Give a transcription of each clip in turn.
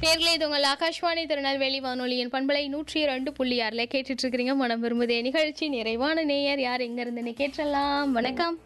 நேர்களே இது உங்கள் ஆகாஷ்வாணி திருநெல்வேலி வானொலியின் பண்பலை நூற்றி ரெண்டு புள்ளி ஆறில் கேட்டுட்டு இருக்கிறீங்க மனம் விரும்புதே நிகழ்ச்சி நிறைவான நேயர் யார் எங்க இருந்துன்னு கேட்டலாம் வணக்கம்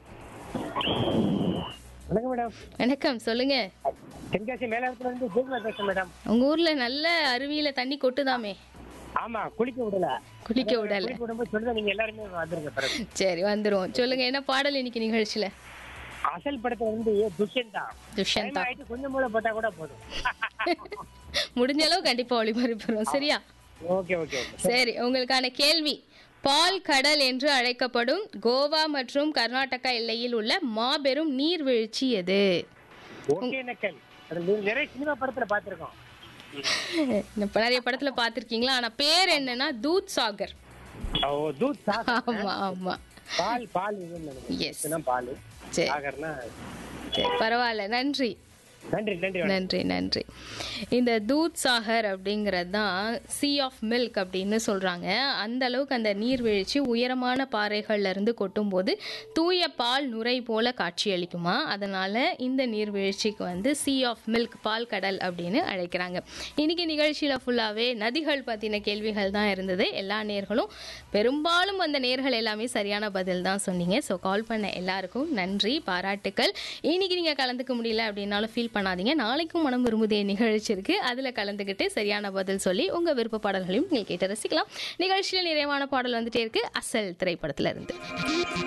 வணக்கம் மேடம் வணக்கம் சொல்லுங்க தென்காசி மேலாளத்துல இருந்து ஜெயக்குமார் பேசுறேன் மேடம் உங்க ஊர்ல நல்ல அருவியில தண்ணி கொட்டுதாமே ஆமா குளிக்க விடல குளிக்க விடல குளிக்க விடும்போது சொல்லுங்க நீங்க எல்லாருமே வந்துருங்க பிறகு சரி வந்துருவோம் சொல்லுங்க என்ன பாடல் இன்னைக்கு நிகழ்ச்சியில அசல் படத்துல வந்து துஷ்யந்தா துஷ்யந்தா ஆயிட்டு கொஞ்சம் மூளை போட்டா கூட போதும் முடிஞ்ச அளவு கண்டிப்பா ஒளிபரப்புறோம் சரியா ஓகே ஓகே ஓகே சரி உங்களுக்கான கேள்வி பால் கடல் என்று அழைக்கப்படும் கோவா மற்றும் கர்நாடகா எல்லையில் உள்ள மாபெரும் நீர்வீழ்ச்சி எது ஓகே நக்கல் அது நீ- நிறைய சினிமா படத்துல பாத்திருக்கோம் இப்ப நிறைய படத்துல பார்த்திருக்கீங்களா ஆனா பேர் என்னன்னா தூத் சாகர் ஓ தூத் சாகர் ஆமா ஆமா பால் பால் இதுன்னு நினைக்கிறேன். எஸ் இதுதான் பால் சரி சாகர்னா சரி பரவாயில்ல நன்றி நன்றி நன்றி வணக்கம். நன்றி நன்றி இந்த தூத் சாகர் அப்படிங்கிறது தான் சி ஆஃப் மில்க் அப்படின்னு சொல்கிறாங்க அந்த அளவுக்கு அந்த நீர்வீழ்ச்சி உயரமான பாறைகள்ல இருந்து கொட்டும்போது தூய பால் நுரை போல காட்சியளிக்குமா அதனால் இந்த நீர்வீழ்ச்சிக்கு வந்து சி ஆஃப் மில்க் பால் கடல் அப்படின்னு அழைக்கிறாங்க இன்னைக்கு நிகழ்ச்சியில் ஃபுல்லாகவே நதிகள் பற்றின கேள்விகள் தான் இருந்தது எல்லா நேர்களும் பெரும்பாலும் அந்த நேர்கள் எல்லாமே சரியான பதில் தான் சொன்னீங்க ஸோ கால் பண்ண எல்லாருக்கும் நன்றி பாராட்டுக்கள் இன்னைக்கு நீங்கள் கலந்துக்க முடியல அப்படின்னாலும் ஃபீல் பண்ணாதீங்க நாளைக்கும் மனம் விரும்புதே நிகழ்ச்சி இருக்கு அதில் கலந்துக்கிட்டு சரியான பதில் சொல்லி உங்கள் விருப்ப பாடல்களையும் நீங்கள் கேட்டு ரசிக்கலாம் நிகழ்ச்சியில் நிறைவான பாடல் வந்துட்டே இருக்கு அசல் திரைப்படத்துல இருந்து